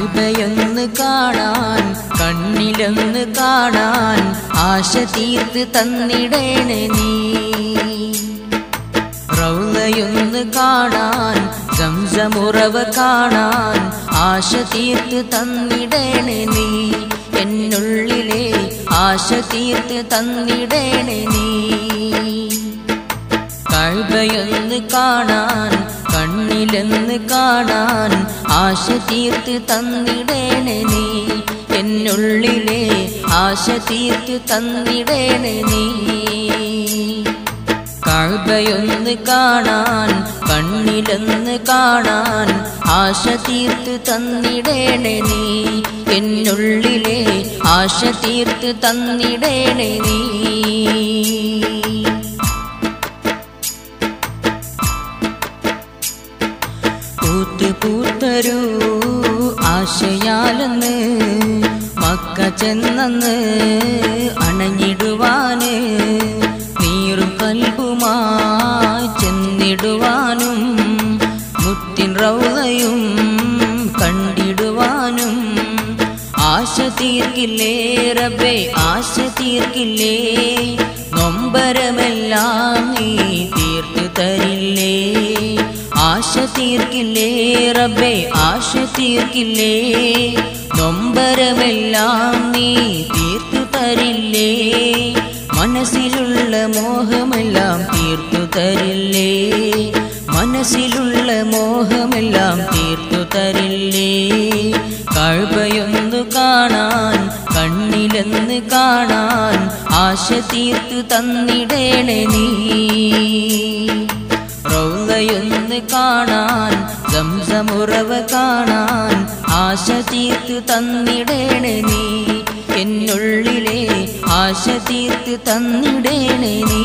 കഴുതയൊന്ന് കാണാൻ കണ്ണിലൊന്ന് കാണാൻ ആശ തീർത്ത് തന്നിടേണേ നീ റൗലയൊന്ന് കാണാൻ സംസമുറവ കാണാൻ ആശ തീർത്ത് തന്നിടേണേ നീ എന്നുള്ളിലെ ആശ തീർത്ത് തന്നിടേണേ നീ കഴുതയൊന്ന് കാണാൻ കണ്ണിലെന്ന് കാണാൻ ആശ തീർത്ത് തന്നിടേണേ നീ എന്നുള്ളിലെ ആശ തീർത്ത് തന്നിടേണേ നീ കഴുതയൊന്ന് കാണാൻ കണ്ണിലെന്ന് കാണാൻ ആശ തീർത്ത് തന്നിടേണേ നീ എന്നുള്ളിലെ ആശ തീർത്ത് തന്നിടേണേ നീ പൂത്ത് പൂത്തരൂ ആശയാലെന്ന് മക്ക ചെന്നന്ന് അണഞ്ഞിടുവാന് നീറും കൽബുമായി ചെന്നിടുവാനും മുത്തിൻ റൗലയും കണ്ടിടുവാനും ആശ തീർക്കില്ലേ റബ്ബേ ആശ തീർക്കില്ലേ നൊമ്പരമെല്ലാം നീ തീർത്തു തരില്ലേ ആശ തീർക്കില്ലേ റബ്ബേ ആശ തീർക്കില്ലേ നൊമ്പരമെല്ലാം നീ തീർത്തു തരില്ലേ മനസ്സിലുള്ള മോഹമെല്ലാം തീർത്തു തരില്ലേ മനസ്സിലുള്ള മോഹമെല്ലാം തീർത്തു തരില്ലേ കഴുകയൊന്നു കാണാൻ കണ്ണിലെന്ന് കാണാൻ ആശ തീർത്തു തന്നിടേണേ നീ റൗലയൊന്ന് കാണാൻ സംസമുറവ കാണാൻ ആശ തീർത്തു തന്നിടേണേ നീ എന്നുള്ളിലെ ആശ തീർത്ത് തന്നിടേണേ നീ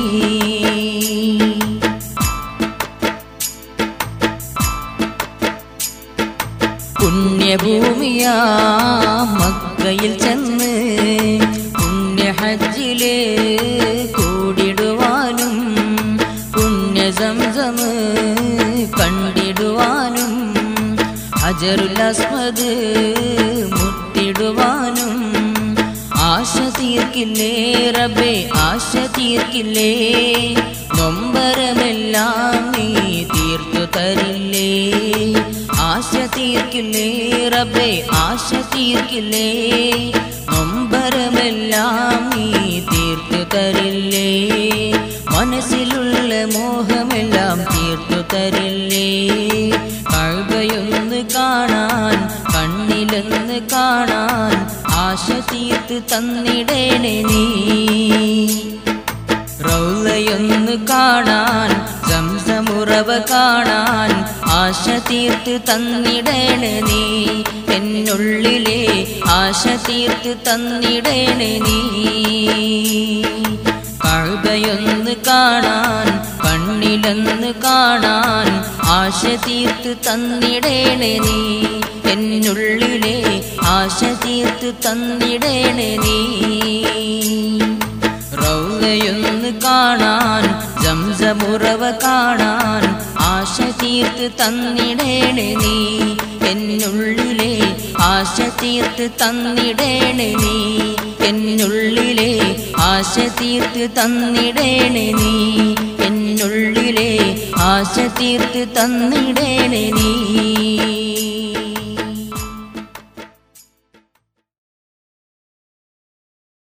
പുണ്യഭൂമിയാ മക്കയിൽ ചെന്ന് പുണ്യ ഹജ്ജില് കൂടിടുവാനും പുണ്യ സംസമ് കണ്ടിടുവാനും ഹജറുൽ അസ്മദ് മുത്തിടുവാനും ആശ തീർക്കില്ലേ റബ്ബേ ആശ തീർക്കില്ലേ നൊമ്പരമെല്ലാം നീ തീർത്തു തരില്ലേ ആശ തീർക്കില്ലേ റബ്ബേ ആശ തീർക്കില്ലേ നൊമ്പരമെല്ലാം നീ തീർത്തു തരില്ലേ മനസ്സിലുള്ള മോഹമെല്ലാം തീർത്തു തരില്ലേ കഴുകയൊന്ന് കാണാൻ കണ്ണിലൊന്ന് കാണാൻ ആശ തീർത്ത് തന്നിടേണേ നീ റൗലയൊന്ന് കാണാൻ സംസമുറവ കാണാൻ ആശ തീർത്ത് തന്നിടേണേ നീ എന്നുള്ളിലെ ആശ തീർത്ത് തന്നിടേണേ നീ കഴുകയൊന്ന് കാണാൻ കണ്ണിലൊന്ന് കാണാൻ ആശ തീർത്ത് തന്നിടേണേ നീ എന്നുള്ളിലെ ആശ തീർത്ത് തന്നിടേണേ നീ റൗലയൊന്ന് കാണാൻ സംസമുറവ കാണാൻ ആശ തീർത്ത് തന്നിടേണേ നീ എന്നുള്ളിലെ ആശ തീർത്ത് തന്നിടേണേ നീ എന്നുള്ളിലെ ആശ തീർത്ത് തന്നിടേണേ നീ എന്നുള്ളിലെ ആശ തീർത്ത് തന്നിടേണേ നീ